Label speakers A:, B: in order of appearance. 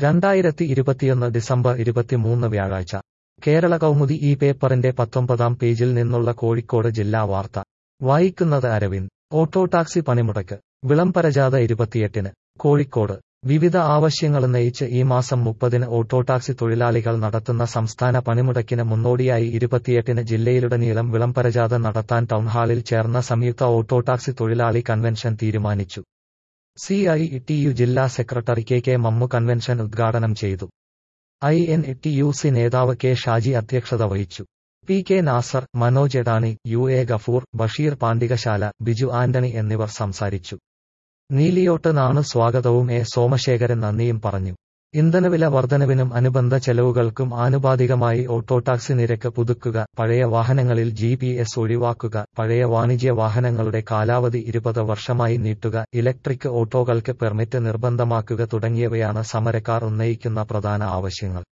A: രണ്ടായിരത്തി ഇരുപത്തിയൊന്ന് ഡിസംബർ ഇരുപത്തിമൂന്ന് വ്യാഴാഴ്ച കേരള കൗമുദി ഈ പേപ്പറിന്റെ പത്തൊമ്പതാം പേജിൽ നിന്നുള്ള കോഴിക്കോട് ജില്ലാ വാർത്ത വായിക്കുന്നത് അരവിന്ദ് ഓട്ടോ ടാക്സി പണിമുടക്ക് വിളംബരജാഥ ഇരുപത്തിയെട്ടിന് കോഴിക്കോട് വിവിധ ആവശ്യങ്ങൾ ഉന്നയിച്ച് ഈ മാസം മുപ്പതിന് ഓട്ടോ ടാക്സി തൊഴിലാളികൾ നടത്തുന്ന സംസ്ഥാന പണിമുടക്കിന് മുന്നോടിയായി ഇരുപത്തിയെട്ടിന് ജില്ലയിലുടനീളം വിളംബരജാഥ നടത്താൻ ടൗൺഹാളിൽ ചേർന്ന സംയുക്ത ഓട്ടോ ടാക്സി തൊഴിലാളി കൺവെൻഷൻ തീരുമാനിച്ചു സി ഐ ടി യു ജില്ലാ secretary K K Mammu convention ഉദ്ഘാടനം ചെയ്തു I N T U C നേതാവ് കെ ഷാജി അധ്യക്ഷത വഹിച്ചു P K Nasar Manoj Edani U A Gafoor Basheer Pandikasala Biju Antony എന്നിവർ സംസാരിച്ചു നീലിയോട്ട് നാണു സ്വാഗതവും എ സോമശേഖരൻ നന്ദിയും പറഞ്ഞു ഇന്ധനവില വർധനവിനും അനുബന്ധ ചെലവുകൾക്കും ആനുപാതികമായി ഓട്ടോ ടാക്സി നിരക്ക് പുതുക്കുക പഴയ വാഹനങ്ങളിൽ ജി പി എസ് ഒഴിവാക്കുക പഴയ വാണിജ്യ വാഹനങ്ങളുടെ കാലാവധി ഇരുപത് വർഷമായി നീട്ടുക ഇലക്ട്രിക് ഓട്ടോകൾക്ക് പെർമിറ്റ് നിർബന്ധമാക്കുക തുടങ്ങിയവയാണ് സമരക്കാർ ഉന്നയിക്കുന്ന പ്രധാന ആവശ്യങ്ങൾ